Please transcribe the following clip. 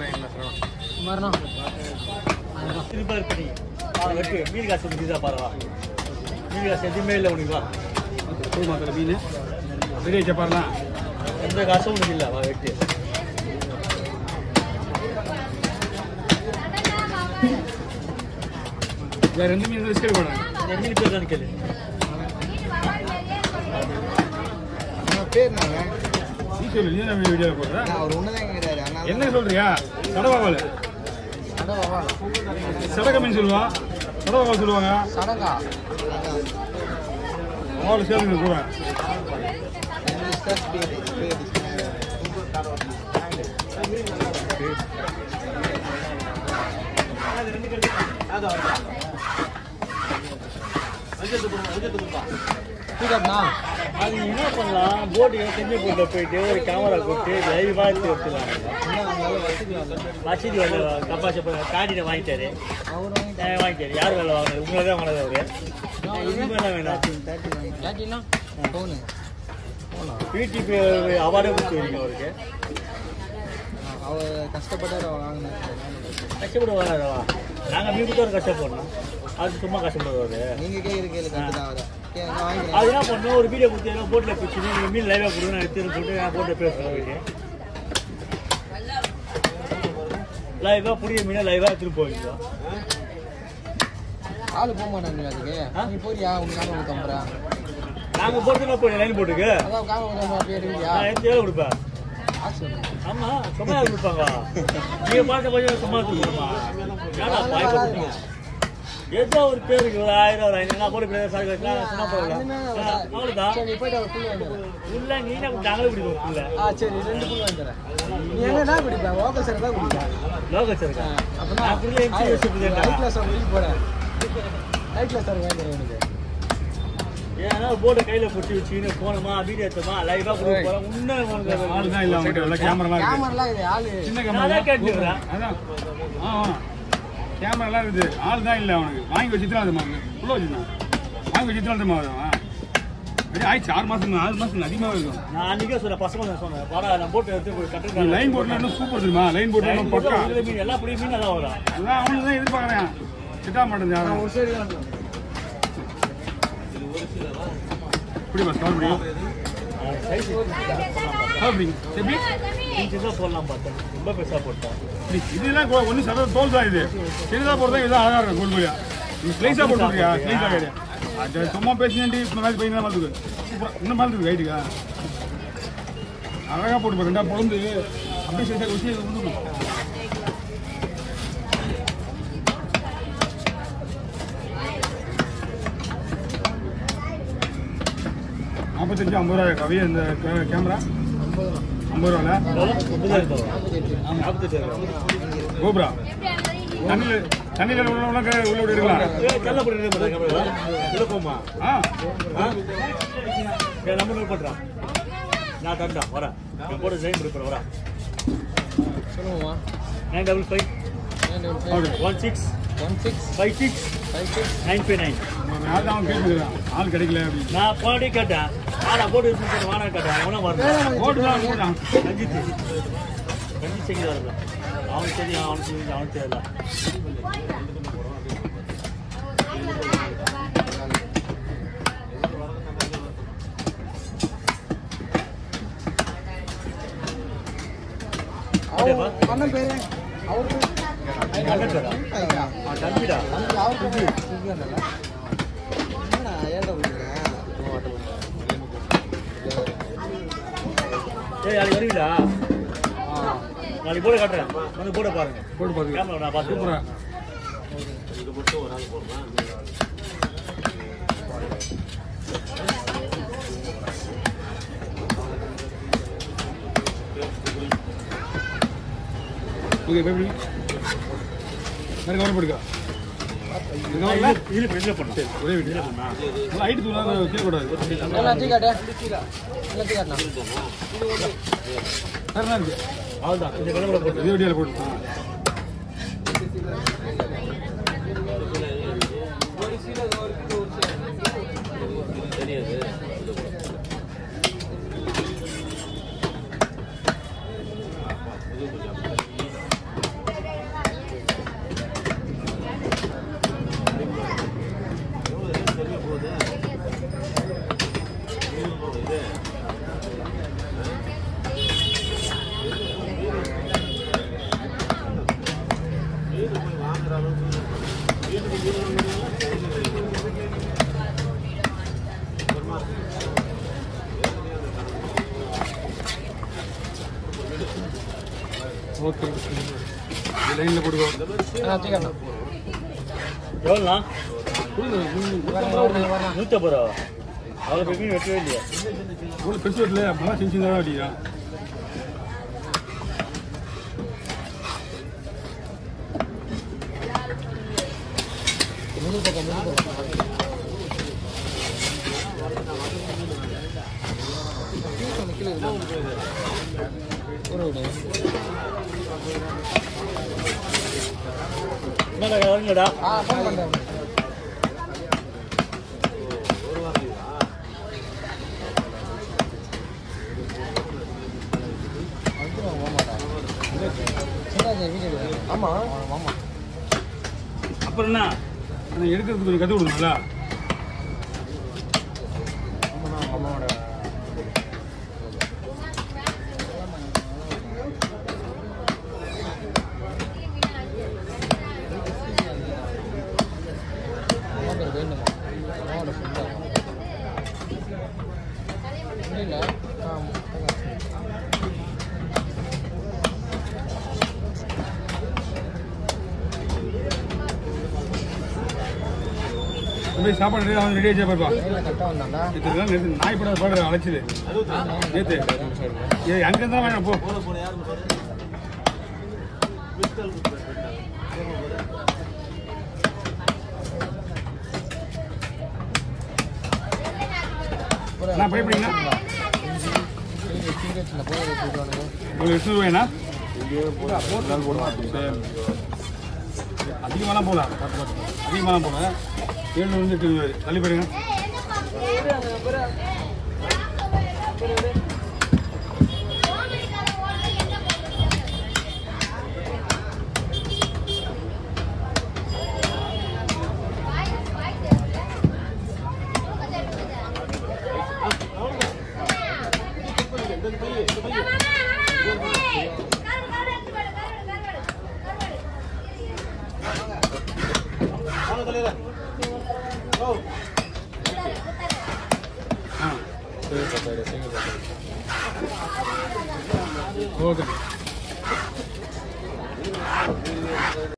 மரணம் திரும்ப இருக்கு நீ வெட்டு மீன் காசு முடிஞ்சா பாருவா மீன் காசு எதுவுமே இல்லை உனக்கு வா தூள் மாத்திர மீன் பெரிய சப்பாரெலாம் எந்த காசும் உனக்கு இல்லை வா வெட்டு வேற ரெண்டு மீன் ரிஸ்க் போடுறாங்க இந்த மீன் பேர் தான் கேளு பேர் நாங்க நீ சொல்லு நீ என்ன வீடியோ போடுற அவர் ஒண்ணுதான் கேட்கிறாரு அதனால என்ன சொல்றியா சடவாவல் சடக மீன் சொல்லுவா சடவாவல் சொல்லுவாங்க சடங்கா அவள் சேர்ந்து கூட அது என்ன பண்ணலாம் போட்டு செஞ்சு போட்டு போயிட்டு ஒரு கேமரா கொடுத்து லைவாக எடுத்து எடுத்துலாம் வசதி வந்து கப்பாசி காண்டினை வாங்கிட்டாரு நான் வாங்கிட்டாரு யார் வேலை வாங்கினாரு உங்களை தான் வாங்கினது அவரு இதுமாதிரி வேண்டாம் போனு பிடிபி அவார்டே கொடுத்து வரீங்க அவருக்கு அவர் கஷ்டப்பட்டாரு வாங்கினாரு கஷ்டப்பட வராதவா நாங்கள் மீன் கொடுத்து கஷ்டப்படணும் அது சும்மா கஷ்டப்படுவாரு நீங்க கேக்குற கேள்வி கரெக்ட் தான் அவரை கே- நான் அது வாங்கிக்கிறேன் என்ன பண்ணணும் ஒரு வீடியோ கொடுத்து போட்டில் பிடிச்சி நீங்கள் மீன் லைவாக கொடுங்க நான் எடுத்து சொல்லிட்டு நான் போட்டு பேசுகிறேன் வீட்டு லைவாக புதிய மீனை லைவாக எடுத்துட்டு போவீங்க ஆளு போக மாட்டாங்க அதுக்கு நீ போறியா உங்க காம வந்து தம்புறா நாங்கள் போட்டு போய் லைன் போட்டுக்கு அதான் காம வந்து அப்படியே எடுக்கிறியா நான் எடுத்து எவ்வளோ கொடுப்பேன் ஆசை ஆமாம் சும்மா கொடுப்பாங்க நீங்கள் பார்த்த கொஞ்சம் சும்மா கொடுக்கணுமா ஏன்னா பாய் கொடுக்கணும் ஏதோ ஒரு பேருக்கு ஒரு ஆயிரம் ஒரு ஐநூறு நான் போட்டு இப்படி சாரி வச்சுனா சும்மா போடலாம் அவ்வளோதான் சரி நீ போயிட்டு அவர் புல் வாங்கிடுறேன் உள்ள நீ நாங்களே பிடிக்கும் உள்ள ஆ சரி ரெண்டு புல் வாங்கித்தரேன் நீ என்ன குடிப்பேன் ஓகே சார் தான் குடிப்பேன் லோகஸ் இருக்கா அப்படின்னா நான் புள்ள எம்சி வச்சுருந்தேன் லைட் கிளாஸ் வெளியே போறேன் லைட் கிளாஸ் வாங்கி தரேன் உனக்கு ஏன்னா போட்டை கையில பிடிச்சி வச்சுக்கின்னு போனோமா வீடியோ எடுத்தோமா லைவா கொடுக்க போறோம் இன்னும் உனக்கு ஆள் தான் இல்லை அவங்ககிட்ட எல்லாம் கேமராலாம் இருக்கு கேமராலாம் இது ஆளு சின்ன நான் கேமரா அதான் கேட்டுக்கிறேன் அதான் ஆ ஆ கேமராலாம் இருக்குது ஆள் தான் இல்லை அவனுக்கு வாங்கி வச்சுட்டு அது மாதிரி உள்ள வச்சுருந்தான் வாங்கி வச்சுட்டு அது மாதிரி அவன் ஆயிடுச்சு ஆறு மாதம் ஆறு மாதம் அதிகமாக இருக்கும் நான் அன்னைக்கே சொன்னேன் பசங்க நான் சொன்னேன் வாடா நான் போட்டு எடுத்து போய் நீ கட்டுறேன் லைன் போட்டில் இன்னும் சூப்பர் தெரியுமா லைன் போட்டில் இன்னும் பக்கா மீன் எல்லா புடிய மீன் அதான் வரும் அதான் அவனுக்கு தான் எதிர்பார்க்குறேன் கிட்டா மாட்டேன் யாரும் ஒரு சைடு வாங்க இப்படி பஸ் கால் பண்ணி சைஸ் சாப்பிடுங்க எப்படி சின்னதாக போடலாம் பார்த்தேன் ரொம்ப பெருசா போட்டேன் இதெல்லாம் ஒன்றும் சத தோல் தான் இது சின்னதாக போடுறதா இதுதான் அழகாக இருக்கும் கோல்மொழியா நீ ஸ்லைஸாக போட்டுருக்கியா ஸ்லைஸாக கிடையாது அது சும்மா பேசினேன்டி இப்போ மேட்ச் பையன் தான் பார்த்துக்கு சூப்பராக இன்னும் பார்த்துக்கு ரைட்டுக்கா அழகாக போட்டு பாரு ரெண்டா பொழுது அப்படியே சேர்த்தா வச்சு கொடுக்கணும் நாற்பத்தஞ்சு ஐம்பது ரூபாய் கவிய இந்த கே- கேமரா ஐம்பது ரூபால நாற்பத்தெட்டு கோபுரா தண்ணியில் தண்ணியில் உள்ள உள்ள உள்ள விட எடுக்கலாம் கல்ல போட்டு உள்ள போமா ஆ நம்ம நோட் பண்றான் நான் தண்டா வரேன் நான் போட்டு ஜெயின் ப்ரிப்பேர் வரேன் சொல்லுவோமா nine double five okay one six one six five six five six nine five nine ஆள் தான் அவன் கேட்டுக்கிறான் ஆள் கிடைக்கல அப்படின்னு நான் போனே கேட்டேன் ஆனா போட்டு யூஸ் பண்ணி வானா கேட்டேன் அவனும் வரல ஓட்டு தான் போட்டான் ரஞ்சித் ரஞ்சித் செஞ்சு வரல அவனுக்கு தெரியும் அவனுக்கு தெரியும் அவனுக்கு தெரியல அவர் அண்ணன் பேரு அவருக்கு அண்ணன் பேரா? ஐயா அவன் தம்பிடா அந்த அவருக்கு என்னடா ஏன்டா விடுறீங்க ஏய் நாளைக்கு வருவீடா நாளைக்கு போட காட்டுறேன் வந்து போட பாருங்க போட்டு பார்த்துக்கலாம் கேமரா நான் பார்த்து சூப்பரா ஓகே பேபி வேறு கவர் போடுக்கா இது இதில் பண்ணு ஒரே வீடு ஹைட்டு தூளாக கேட்கக்கூடாது எல்லாம் டீ காட்டு எல்லாம் டீ காட்டலாம் வேறு என்ன இருக்கு அவ்வளோதான் இந்த கிளம்புல போட்டு இதே வீடியோவில் போட்டு ஓகே லைனில் போட்டுக்கோ வச்சுக்கண்ணா எவ்வளோண்ணா வரேன் வரேன் நூற்றம்பது ரூபா அவ்வளோ போய் மீன் வெட்டவே இல்லையா இவ்வளோ பெருசு வரல அப்பெல்லாம் சின்ன சின்னதாக அடிக்கிறா முழு பக்கம் முழு பக்கம் ஒன்று கீழே இருக்கு. ஒரு விடு என்னடா வருங்கடா ஆ ஃபோன் பண்ணுறேன் ஆமா ஆமா அப்புறம் என்ன அதை எடுக்கிறதுக்கு கொஞ்சம் கற்றுக் கொடுக்கணும்ல அம்மாவோட அம்மா பேர் வேணுமா அம்மாவோட ஃப்ரெண்டா இல்லை ஆ போய் சாப்பாடு ரெடி அவன் ரெடி ஆச்சா பாருப்பா லைனில் கரெக்டாக வந்தாண்டா நேற்று நேற்று நாய் படம் பாடுற அழைச்சிது நேற்று ஏ அங்கே இருந்தால் வேணாம் போ நான் பயப்படுறீங்களா உங்களுக்கு எட்டு ரூபாய்ண்ணா அதிகமாலாம் போகல அதிகமாலாம் போகல ஏழுநூறு எட்டு ரூபாய் தள்ளி போயிருங்க ஆ ஓகே